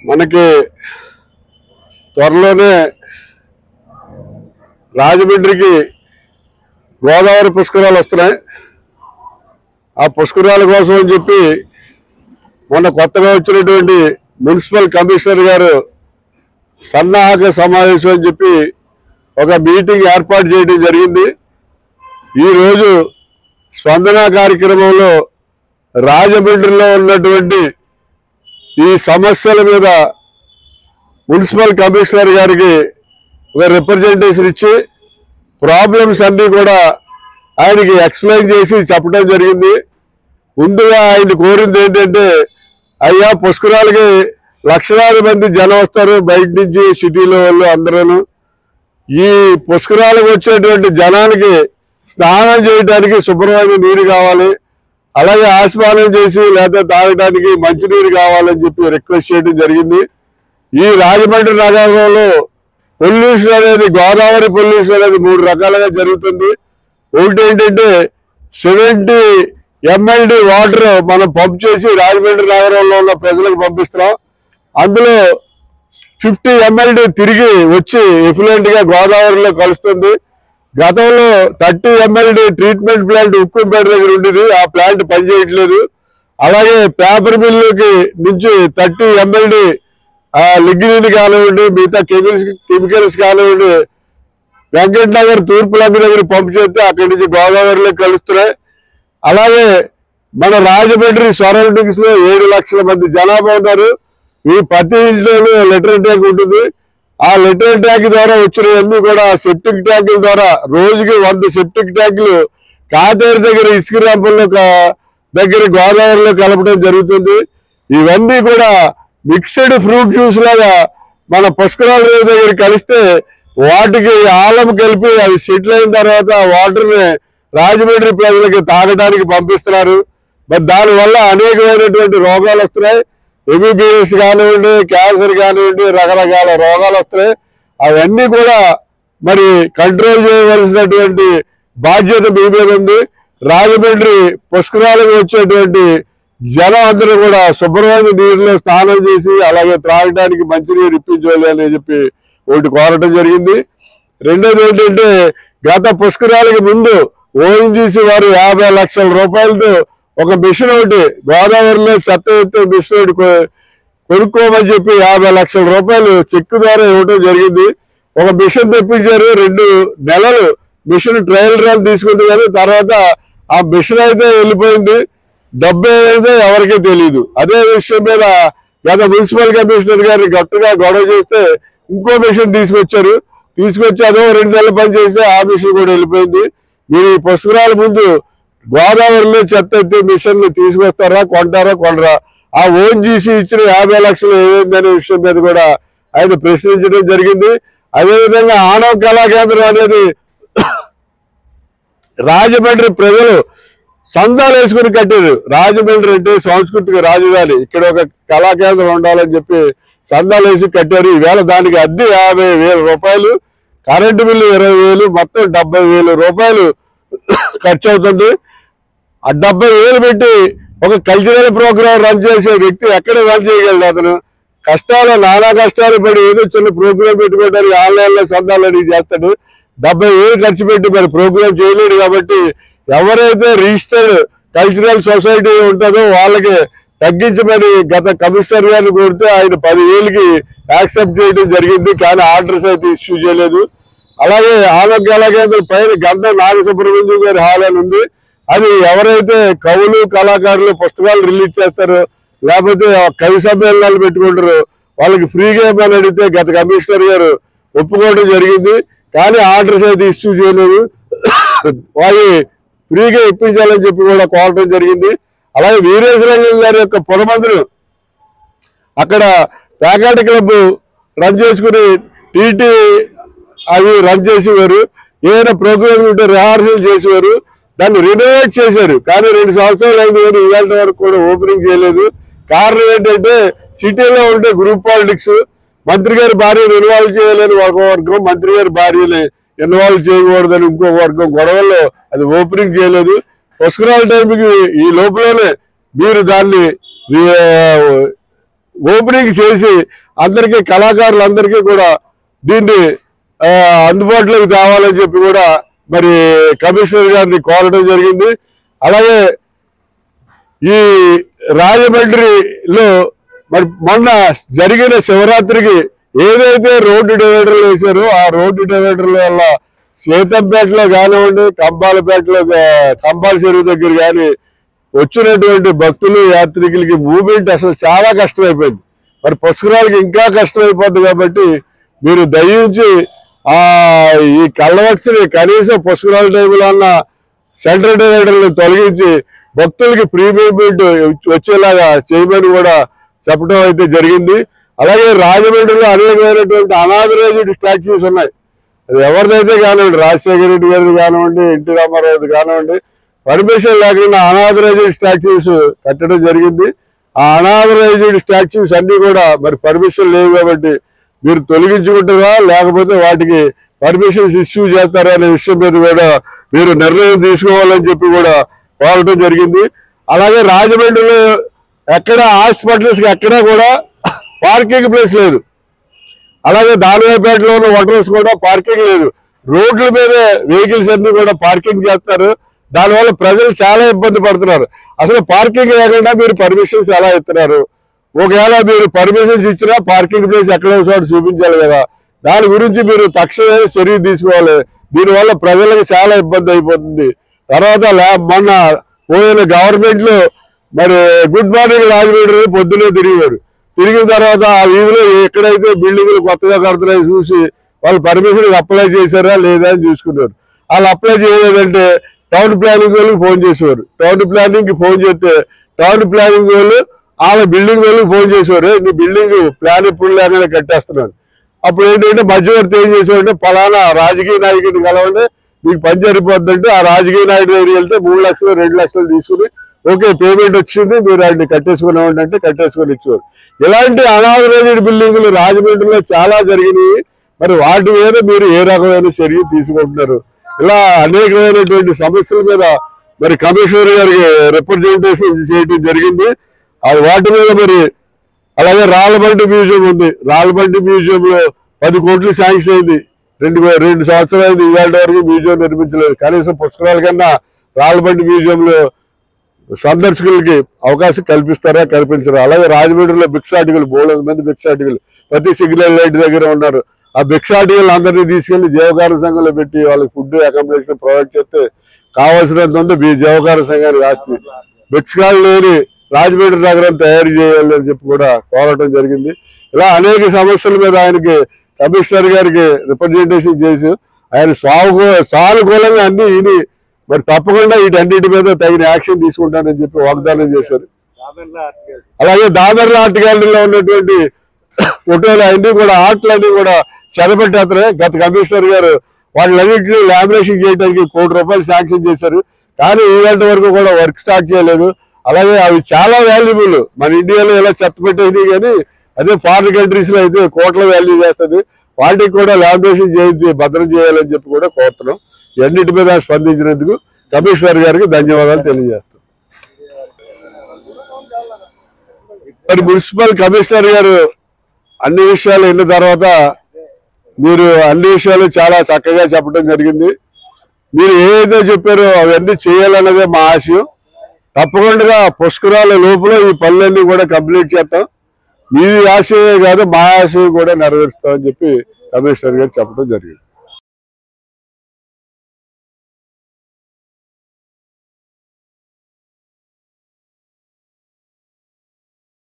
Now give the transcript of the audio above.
మనకి త్వరలోనే రాజమండ్రికి గోదావరి పుష్కరాలు వస్తున్నాయి ఆ పుష్కరాల కోసం అని చెప్పి మొన్న కొత్తగా వచ్చినటువంటి మున్సిపల్ కమిషనర్ గారు సన్నాహక సమావేశం అని చెప్పి ఒక మీటింగ్ ఏర్పాటు చేయడం జరిగింది ఈరోజు స్పందన కార్యక్రమంలో రాజమండ్రిలో ఉన్నటువంటి ఈ సమస్యల మీద మున్సిపల్ కమిషనర్ గారికి ఒక రిప్రజెంటేషన్ ఇచ్చి ప్రాబ్లమ్స్ అన్నీ కూడా ఆయనకి ఎక్స్ప్లెయిన్ చేసి చెప్పడం జరిగింది ముందుగా ఆయన కోరింది ఏంటంటే అయ్యా పుష్కరాలకి లక్షలాది మంది జనం వస్తారు బయట నుంచి సిటీలో వాళ్ళు అందరూ ఈ పుష్కరాలకు వచ్చేటువంటి జనానికి స్నానం చేయడానికి శుభ్రమైన నీరు కావాలి అలాగే ఆస్మానం చేసి లేదా తాగడానికి మంచినీరు కావాలని చెప్పి రిక్వెస్ట్ చేయడం జరిగింది ఈ రాజమండ్రి నగరంలో పొల్యూషన్ అనేది గోదావరి పొల్యూషన్ అనేది మూడు రకాలుగా జరుగుతుంది ఒకటి ఏంటంటే సెవెంటీ ఎంఎల్డి వాటర్ మనం పంప్ చేసి రాజమండ్రి నగరంలో ఉన్న ప్రజలకు పంపిస్తున్నాం అందులో ఫిఫ్టీ ఎంఎల్డి తిరిగి వచ్చి ఎఫ్లూయెంట్ గా గోదావరిలో కలుస్తుంది గతంలో thirty MLD treatment plant Ukkumpeta దగ్గర ఉండేది ఆ ప్లాంట్ పనిచేయట్లేదు అలాగే పేపర్ మిల్లుకి నుంచి థర్టీ ఎంఎల్డి లిగ్నిన్ కానివ్వండి మిగతా కెమికల్స్ కెమికల్స్ కానివ్వండి వెంకట నగర్ తూర్పు లంక దగ్గర పంపు చేస్తే అక్కడి నుంచి గోదావరిలో కలుస్తున్నాయి అలాగే మన రాజమండ్రి సరౌండింగ్స్ లో ఏడు లక్షల మంది జనాభా ఉన్నారు ఈ ప్రతి ఇంట్లోనూ లెటర్ ట్యాంక్ ఉంటుంది ఆ లెటర్ ట్యాంక్ ద్వారా వచ్చినవన్నీ కూడా సెప్టిక్ ట్యాంకుల ద్వారా రోజుకి వంద సెప్టిక్ ట్యాంకులు కాతేరు దగ్గర ఇసుక రంపంలో క- దగ్గర గోదావరిలో కలపడం జరుగుతుంది ఇవన్నీ కూడా మిక్స్డ్ ఫ్రూట్ జ్యూస్ లాగా మన పుష్కరాల రేవు దగ్గర కలిస్తే వాటికి ఆలం కలిపి అవి సెటిల్ అయిన తర్వాత వాటర్ ని రాజమండ్రి ప్రజలకి తాగడానికి పంపిస్తున్నారు మరి దానివల్ల అనేకమైనటువంటి రోగాలు వస్తున్నాయి ఎంబీబీఎస్ కానివ్వండి క్యాన్సర్ కానివ్వండి రకరకాల రోగాలు వస్తున్నాయి అవన్నీ కూడా మరి కంట్రోల్ చేయవలసినటువంటి బాధ్యత మీ మీద ఉంది రాజమండ్రి పుష్కరాలకు వచ్చేటువంటి జనం అందరూ కూడా శుభ్రమైన నీరులో స్నానం చేసి అలాగే త్రాగడానికి మంచినీరు ఇప్పించాలి అని చెప్పి ఒకటి కోరటం జరిగింది రెండోది ఏంటంటే గత పుష్కరాలకి ముందు ఓఎన్జీసీ వారు యాభై లక్షల రూపాయలతో ఒక మిషన్ ఒకటి గోదావరిలో చెత్త ఎత్తే మిషన్ ఒకటి కొ- కొనుక్కోమని చెప్పి యాభై లక్షల రూపాయలు చెక్కు ద్వారా ఇవ్వడం జరిగింది ఒక మిషన్ తెప్పించారు రెండు నెలలు మిషన్ ట్రయల్ రన్ తీసుకుంది కానీ తర్వాత ఆ మిషన్ అయితే వెళ్ళిపోయింది డబ్బు ఏదైతే ఎవరికీ తెలియదు అదే విషయం మీద గత మున్సిపల్ కమిషనర్ గారిని గట్టిగా గొడవ చేస్తే ఇంకో మిషన్ తీసుకొచ్చారు తీసుకొచ్చి అదో రెండు నెలలు పని చేస్తే ఆ మిషన్ కూడా వెళ్ళిపోయింది మీరు ఈ పుష్కరాల ముందు గోదావరిలో చెత్త ఎత్తే మిషన్లు తీసుకొస్తారా కొంటారా కొనరా ఆ ఓన్జీసీ ఇచ్చిన యాభై లక్షలు ఏమైందనే విషయం మీద కూడా ఆయన ప్రశ్నించడం జరిగింది అదేవిధంగా ఆనవ కళా కేంద్రం అనేది రాజమండ్రి ప్రజలు సందాలు వేసుకుని కట్టారు రాజమండ్రి అంటే సాంస్కృతిక రాజధాని ఇక్కడ ఒక కళా కేంద్రం ఉండాలని చెప్పి సందాలు వేసి కట్టారు ఈవేళ దానికి అద్దె యాభై వేల రూపాయలు కరెంటు బిల్లు ఇరవై వేలు మొత్తం డెబ్బై వేలు రూపాయలు ఖర్చు అవుతుంది ఆ డెబ్బై వేలు పెట్టి ఒక కల్చరల్ ప్రోగ్రామ్ రన్ చేసే వ్యక్తి ఎక్కడ రన్ చేయగలడు అతను కష్టాలు నానా కష్టాలు పడి ఏదో చిన్న ప్రోగ్రామ్ పెట్టుకోవడానికి ఆన్లైన్ లో సందాలు అడిగి చేస్తాడు డెబ్బై వేలు ఖర్చు పెట్టి మరి ప్రోగ్రామ్ చేయలేడు కాబట్టి ఎవరైతే రిజిస్టర్డ్ కల్చరల్ సొసైటీ ఉంటుందో వాళ్ళకి తగ్గించమని గత కమిషనర్ గారిని కోరితే ఆయన పది వేలకి యాక్సెప్ట్ చేయడం జరిగింది కానీ ఆర్డర్స్ అయితే ఇష్యూ చేయలేదు అలాగే ఆరోగ్య కేంద్రం పైన గంధ నాగసుబ్రహ్మణ్యం గారి హాల్ అని ఉంది అది ఎవరైతే కవులు కళాకారులు పుస్తకాలు రిలీజ్ చేస్తారో లేకపోతే ఆ కవి సమ్మేళనాలు పెట్టుకుంటారో వాళ్ళకి ఫ్రీగా ఇవ్వమని అడిగితే గత కమిషనర్ గారు ఒప్పుకోవడం జరిగింది కానీ ఆర్డర్స్ అయితే ఇష్యూ చేయలేదు వాళ్ళు ఫ్రీగా ఇప్పించాలని చెప్పి కూడా కోరడం జరిగింది అలాగే వీరేశ్వరంగం గారి యొక్క పొలమందులు అక్కడ ప్యాకెట్ క్లబ్ రన్ చేసుకుని టీటీ అవి రన్ చేసేవారు ఏదైనా ప్రోగ్రామ్ ఉంటే రిహార్సల్ చేసేవారు దాన్ని రినోవేట్ చేశారు కానీ రెండు సంవత్సరాలు అయింది కానీ ఇవాళ వరకు కూడా ఓపెనింగ్ చేయలేదు కారణం ఏంటంటే సిటీలో ఉండే గ్రూప్ పాలిటిక్స్ మంత్రి గారి భార్యను ఇన్వాల్వ్ చేయాలని ఒక వర్గం మంత్రి గారి భార్యని ఇన్వాల్వ్ చేయకూడదని ఇంకో వర్గం గొడవల్లో అది ఓపెనింగ్ చేయలేదు పుష్కరాల టైంకి ఈ లోపలనే మీరు దాన్ని ఓపెనింగ్ చేసి అందరికీ కళాకారులందరికీ కూడా దీన్ని ఆ, అందుబాటులోకి తేవాలని చెప్పి కూడా మరి కమిషనర్ గారిని కోరడం జరిగింది అలాగే ఈ రాజమండ్రిలో మరి మొన్న జరిగిన శివరాత్రికి ఏదైతే రోడ్డు డివైడర్లు వేశారో ఆ రోడ్డు డివైడర్ల వల్ల సీతంపేటలో కానివ్వండి కంబాలపేటలో గా- కంబాల చెరువు దగ్గర కానీ వచ్చినటువంటి భక్తులు యాత్రికులకి మూమెంట్ అసలు చాలా కష్టమైపోయింది మరి పుష్కరాలకి ఇంకా కష్టమైపోద్ది కాబట్టి మీరు దయించి ఆ ఈ కళ్ళవచ్చిని కనీసం పుష్కరాల టైంలో అన్న సెంట్రల్ డివైడర్లు తొలగించి భక్తులకి ఫ్రీ మూవ్మెంట్ వచ్చేలాగా చేయమని కూడా చెప్పడం అయితే జరిగింది అలాగే రాజమండ్రిలో అనేకమైనటువంటి అనాథరైజ్డ్ స్టాచ్యూస్ ఉన్నాయి అది ఎవరిదైతే కానివ్వండి రాజశేఖర రెడ్డి గారిది కానివ్వండి ఎన్టీ రామారావుది కానివ్వండి పర్మిషన్ లేకుండా అనాథరైజ్డ్ స్టాచ్యూస్ కట్టడం జరిగింది ఆ అనాథరైజ్డ్ స్టాచ్యూస్ అన్ని కూడా మరి పర్మిషన్ లేవు కాబట్టి మీరు తొలగించుకుంటారా లేకపోతే వాటికి పర్మిషన్స్ ఇష్యూ చేస్తారా అనే విషయం మీద కూడా మీరు నిర్ణయం తీసుకోవాలని చెప్పి కూడా కోరటం జరిగింది అలాగే రాజమండ్రిలో ఎక్కడ హాస్పిటల్స్ కి ఎక్కడా కూడా పార్కింగ్ ప్లేస్ లేదు అలాగే దానివేపేటలో ఉన్న హోటల్స్ కూడా పార్కింగ్ లేదు రోడ్ల మీద వెహికల్స్ అన్ని కూడా పార్కింగ్ చేస్తారు దానివల్ల ప్రజలు చాలా ఇబ్బంది పడుతున్నారు అసలు పార్కింగ్ లేకుండా మీరు పర్మిషన్స్ ఎలా ఇస్తున్నారు ఒకవేళ మీరు పర్మిషన్స్ ఇచ్చినా పార్కింగ్ ప్లేస్ ఎక్కడో చోట చూపించాలి కదా దాని గురించి మీరు తక్షణమే చర్య తీసుకోవాలి దీనివల్ల ప్రజలకు చాలా ఇబ్బంది అయిపోతుంది తర్వాత లా- మొన్న పోయిన గవర్నమెంట్ లో మరి గుడ్ మార్నింగ్ రాజమండ్రి పొద్దునే తిరిగారు తిరిగిన తర్వాత ఆ వీధిలో ఎక్కడైతే బిల్డింగ్లు కొత్తగా కడుతున్నాయో చూసి వాళ్ళు పర్మిషన్ అప్లై చేశారా లేదా అని చూసుకున్నారు వాళ్ళు అప్లై చేయలేదంటే టౌన్ ప్లానింగ్ వాళ్ళకి ఫోన్ చేసేవారు టౌన్ ప్లానింగ్ కి ఫోన్ చేస్తే టౌన్ ప్లానింగ్ వాళ్ళు వాళ్ళ బిల్డింగ్ వాళ్ళకి ఫోన్ చేసేవారు నీ బిల్డింగ్ ప్లాన్ ఇప్పుడు లేకుండా కట్టేస్తున్నాను అప్పుడు ఏంటంటే మధ్యవర్తి ఏం చేసేవారంటే ఫలానా రాజకీయ నాయకుడిని కలవండి మీకు పని సరిపోద్దంటే ఆ రాజకీయ నాయకుడి దగ్గరికి వెళ్తే మూడు లక్షలు రెండు లక్షలు తీసుకుని ఓకే పేమెంట్ వచ్చింది మీరు ఆయన్ని కట్టేసుకున్నామండి అంటే కట్టేసుకొని ఇచ్చేవారు ఇలాంటి అనాథరైజ్డ్ బిల్డింగులు రాజమండ్రిలో చాలా జరిగినాయి మరి వాటి మీద మీరు ఏ రకమైన చర్య తీసుకుంటున్నారు ఇలా అనేకమైనటువంటి సమస్యల మీద మరి కమిషనర్ గారికి రిప్రజెంటేషన్ చేయడం జరిగింది అది వాటి మీద మరి అలాగే రాళ్ళబండి మ్యూజియం ఉంది రాళ్ళబండి మ్యూజియం లో పది కోట్లు శాంక్షన్ అయింది రెండు వే- రెండు సంవత్సరాలు అయింది ఇవాళ వరకు మ్యూజియం నిర్మించలేదు కనీసం పుస్తకాల కన్నా రాళ్ళబండి మ్యూజియం లో సందర్శకులకి అవకాశం కల్పిస్తారా కల్పించరా అలాగే రాజమండ్రిలో భిక్షాటికలు బోలెడు మంది భిక్షాటికలు ప్రతి సిగ్నల్ లైట్ దగ్గర ఉన్నారు ఆ భిక్షాటికలు అందరినీ తీసుకెళ్లి జీవకార సంఘంలో పెట్టి వాళ్ళకి ఫుడ్ అకామిడేషన్ ప్రొవైడ్ చేస్తే కావాల్సినంత ఉంది మీ జీవకార సంఘానికి ఆస్తి భిక్షకాలు లేని రాజమండ్రి నగరం తయారు చేయాలి అని చెప్పి కూడా కోరటం జరిగింది ఇలా అనేక సమస్యల మీద ఆయనకి కమిషనర్ గారికి రిప్రజెంటేషన్ చేసి ఆయన సాగు సానుకూలంగా అన్ని విని మరి తప్పకుండా వీటన్నిటి మీద తగిన యాక్షన్ తీసుకుంటానని చెప్పి వాగ్దానం చేశారు అలాగే దాదర్ల ఆర్ట్ గ్యాలరీలో ఉన్నటువంటి ఫోటోలు అన్ని కూడా ఆర్ట్లు అన్ని కూడా చెదపెట్టేస్తారు గత కమిషనర్ గారు వాళ్ళన్నింటినీ లామినేషన్ చేయడానికి కోటి రూపాయలు శాంక్షన్ చేశారు కానీ ఈవేళ వరకు కూడా వర్క్ స్టార్ట్ చేయలేదు అలాగే అవి చాలా వాల్యుబుల్ మన ఇండియాలో ఇలా చెత్త పెట్టేది కానీ అదే ఫారిన్ కంట్రీస్ లో అయితే కోట్ల వాల్యూ చేస్తుంది వాటికి కూడా లామినేషన్ చేయించి భద్రం చేయాలని చెప్పి కూడా కోరుతున్నాం ఇవన్నిటి మీద స్పందించినందుకు కమిషనర్ గారికి ధన్యవాదాలు తెలియజేస్తాం మరి మున్సిపల్ కమిషనర్ గారు అన్ని విషయాలు విన్న తర్వాత మీరు అన్ని విషయాలు చాలా చక్కగా చెప్పడం జరిగింది మీరు ఏదైతే చెప్పారో అవన్నీ చేయాలన్నదే మా ఆశయం తప్పకుండా పుష్కరాల లోపల ఈ పనులన్నీ కూడా కంప్లీట్ చేస్తాం మీ ఆశయమే కాదు మా ఆశయం కూడా నెరవేరుస్తామని చెప్పి కమిషనర్ గారు చెప్పడం జరిగింది